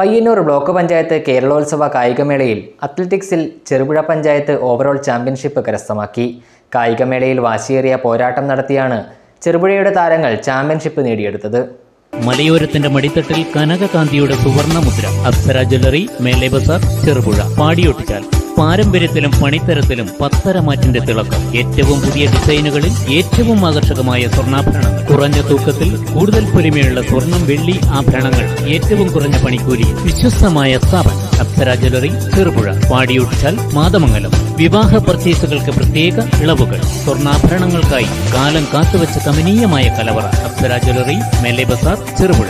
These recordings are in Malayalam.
പയ്യന്നൂർ ബ്ലോക്ക് പഞ്ചായത്ത് കേരളോത്സവ കായികമേളയിൽ അത്ലറ്റിക്സിൽ ചെറുപുഴ പഞ്ചായത്ത് ഓവറോൾ ചാമ്പ്യൻഷിപ്പ് കരസ്ഥമാക്കി കായികമേളയിൽ വാശിയേറിയ പോരാട്ടം നടത്തിയാണ് ചെറുപുഴയുടെ താരങ്ങൾ ചാമ്പ്യൻഷിപ്പ് നേടിയെടുത്തത് മലയോരത്തിന്റെ മടിത്തട്ടിൽ കനകകാന്തിയുടെ സുവർണ മുദ്ര അപ്സര ജ്വല്ലറി മേലെ ബസാർ ചെറുപുഴ പാടിയൊട്ടിച്ചാൽ പാരമ്പര്യത്തിലും പണിത്തരത്തിലും പത്തരമാറ്റിന്റെ തിളക്കം ഏറ്റവും പുതിയ ഡിസൈനുകളിൽ ഏറ്റവും ആകർഷകമായ സ്വർണ്ണാഭരണങ്ങൾ കുറഞ്ഞ തൂക്കത്തിൽ കൂടുതൽ പൊലിമയുള്ള സ്വർണം വെള്ളി ആഭരണങ്ങൾ ഏറ്റവും കുറഞ്ഞ പണിക്കൂലി വിശ്വസ്തമായ സ്ഥാപനം അപ്സര ജ്വല്ലറി ചെറുപുഴ പാടിയൊട്ടിച്ചാൽ മാതമംഗലം വിവാഹ പർച്ചേസുകൾക്ക് പ്രത്യേക ഇളവുകൾ സ്വർണ്ണാഭരണങ്ങൾക്കായി കാലം കാത്തുവച്ച കമനീയമായ കലവറ അപ്സര ജ്വല്ലറി മേലെ ബസാർ ചെറുപുഴ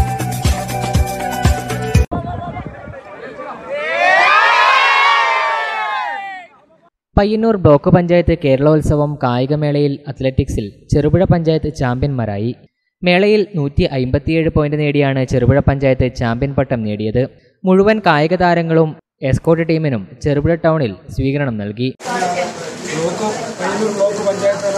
പയ്യന്നൂർ ബ്ലോക്ക് പഞ്ചായത്ത് കേരളോത്സവം കായികമേളയിൽ അത്ലറ്റിക്സിൽ ചെറുപുഴ പഞ്ചായത്ത് ചാമ്പ്യന്മാരായി മേളയിൽ നൂറ്റി അമ്പത്തിയേഴ് പോയിന്റ് നേടിയാണ് ചെറുപുഴ പഞ്ചായത്ത് ചാമ്പ്യൻ പട്ടം നേടിയത് മുഴുവൻ കായിക താരങ്ങളും എസ്കോട്ട് ടീമിനും ചെറുപുഴ ടൗണിൽ സ്വീകരണം നൽകി ബ്ലോക്ക് പയ്യന്നൂർ ബ്ലോക്ക് പഞ്ചായത്തല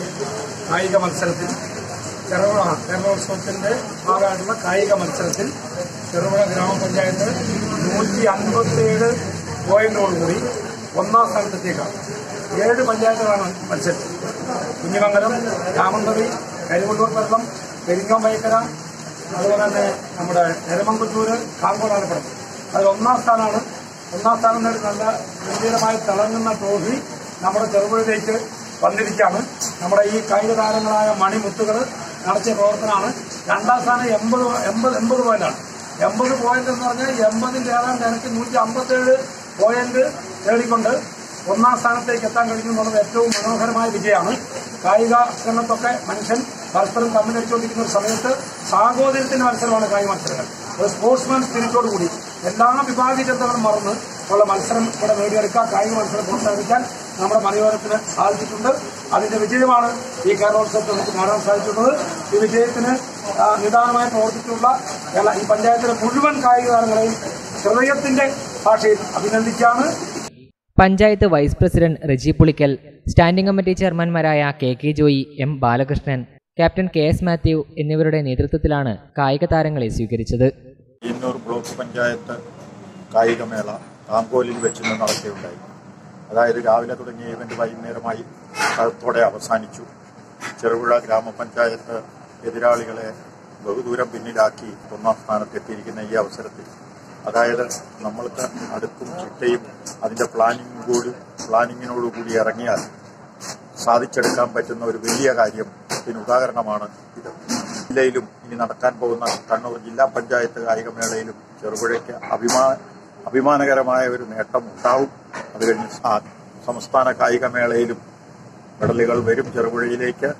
കായിക മത്സരത്തിൽ ചെറുപുഴ കേരളോത്സവത്തിന്റെ ഭാഗമായിട്ടുള്ള കായിക മത്സരത്തിൽ ചെറുപുഴ ഗ്രാമപഞ്ചായത്ത് നൂറ്റി അൻപത്തിയേഴ് പോയിന്റോടുകൂടി ഒന്നാം സ്ഥാനത്തെത്തിയേക്കാണ് ഏഴ് പഞ്ചായത്തുകളാണ് മത്സരിച്ചത് കുഞ്ഞിമംഗലം രാമന്തറി കരിവള്ളൂർ പള്ളം പെരിങ്ങോം വൈക്കര അതുപോലെ തന്നെ നമ്മുടെ എരമംകുറ്റൂര് കാങ്കോളാനപ്പുറം അതിൽ ഒന്നാം സ്ഥാനമാണ് ഒന്നാം സ്ഥാനം നേടി നല്ല ഗംഭീരമായി തിളങ്ങുന്ന ട്രോഫി നമ്മുടെ ചെറുപുഴയിലേക്ക് വന്നിരിക്കുകയാണ് നമ്മുടെ ഈ കായിക താരങ്ങളായ മണിമുത്തുകൾ നടത്തിയ പ്രവർത്തനമാണ് രണ്ടാം സ്ഥാനം എൺപത് എൺപത് എൺപത് പോയിന്റാണ് എൺപത് പോയിന്റ് എന്ന് പറഞ്ഞാൽ എൺപതിന്റെ ഏതാണ്ട് നിരക്ക് നൂറ്റി അമ്പത്തേഴ് പോയിന്റ് നേടിക്കൊണ്ട് ഒന്നാം സ്ഥാനത്തേക്ക് എത്താൻ കഴിഞ്ഞു എന്നുള്ളത് ഏറ്റവും മനോഹരമായ വിജയമാണ് കായിക രംഗത്തൊക്കെ മനുഷ്യൻ പരസ്പരം തമ്മിലടിച്ചുകൊണ്ടിരിക്കുന്ന ഒരു സമയത്ത് സാഹോദര്യത്തിന്റെ മത്സരമാണ് കായിക മത്സരങ്ങൾ ഒരു സ്പോർട്സ്മാൻ സ്പിരിറ്റോട് കൂടി എല്ലാ വിഭാഗീയതകളും മറന്ന് ഉള്ള മത്സരം ഇവിടെ നേടിയെടുക്കാൻ കായിക മത്സരം പ്രോത്സാഹിപ്പിക്കാൻ നമ്മുടെ മലയോരത്തിന് സാധിച്ചിട്ടുണ്ട് അതിന്റെ വിജയമാണ് ഈ കേരളോത്സവത്തിൽ നമുക്ക് കാണാൻ സാധിച്ചിട്ടുള്ളത് ഈ വിജയത്തിന് ആ, നിദാനമായി പ്രവർത്തിച്ചുള്ള എല്ലാ ഈ പഞ്ചായത്തിലെ മുഴുവൻ കായിക താരങ്ങളെയും ഹൃദയത്തിന്റെ ഭാഷയിൽ അഭിനന്ദിക്കുകയാണ് panchayat vice president Reji Pulickal standing committee ചെയർമാൻമാരായ K K Joy M Balakrishnan captain K S Mathew എന്നിവരുടെ നേതൃത്വത്തിലാണ് കായിക താരങ്ങളെ സ്വീകരിച്ചത് ഇന്നൂർ ബ്ലോക്ക് പഞ്ചായത്ത് കായികമേള താങ്കോലിൽ വെച്ച് ഇന്ന് നടക്കുകയുണ്ടായി അതായത് രാവിലെ തുടങ്ങിയ ഇവന്റ് വൈകുന്നേരമായി അതോടെ അവസാനിച്ചു ചെറുപുഴ ഗ്രാമപഞ്ചായത്ത് എതിരാളികളെ ബഹുദൂരം പിന്നിലാക്കി ഒന്നാം സ്ഥാനത്തെത്തിയിരിക്കുന്ന ഈ അവസരത്തിൽ അതായത് നമ്മൾക്ക് അടുക്കും ചിട്ടയും അതിന്റെ പ്ലാനിംഗ് കൂടി പ്ലാനിങ്ങിനോടുകൂടി ഇറങ്ങിയാൽ സാധിച്ചെടുക്കാൻ പറ്റുന്ന ഒരു വലിയ കാര്യം ഇതിന് ഉദാഹരണമാണ് ഇത് ജില്ലയിലും ഇനി നടക്കാൻ പോകുന്ന കണ്ണൂർ ജില്ലാ പഞ്ചായത്ത് കായികമേളയിലും ചെറുപുഴയ്ക്ക് അഭിമാ അഭിമാനകരമായ ഒരു നേട്ടം ഉണ്ടാവും അത് കഴിഞ്ഞ് സാ- സംസ്ഥാന കായികമേളയിലും മെഡലുകൾ വരും ചെറുപുഴയിലേക്ക്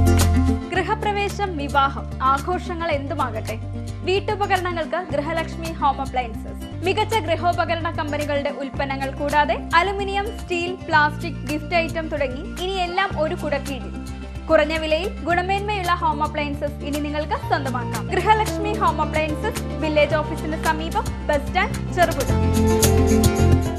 ഗൃഹപ്രവേശം വിവാഹം ആഘോഷങ്ങൾ എന്തുമാകട്ടെ വീട്ടുപകരണങ്ങൾക്ക് ഗൃഹലക്ഷ്മി ഹോം അപ്ലയൻസസ് മികച്ച ഗൃഹോപകരണ കമ്പനികളുടെ ഉൽപ്പന്നങ്ങൾ കൂടാതെ aluminium steel plastic gift item തുടങ്ങി ഇനി എല്ലാം ഒരു കുടക്കീഴിൽ കുറഞ്ഞ വിലയിൽ ഗുണമേന്മയുള്ള ഹോം അപ്ലയൻസസ് ഇനി നിങ്ങൾക്ക് സ്വന്തമാക്കാം ഗൃഹലക്ഷ്മി ഹോം അപ്ലയൻസസ് വില്ലേജ് ഓഫീസിന് സമീപം ബസ് സ്റ്റാൻഡ് ചെറുപുഴ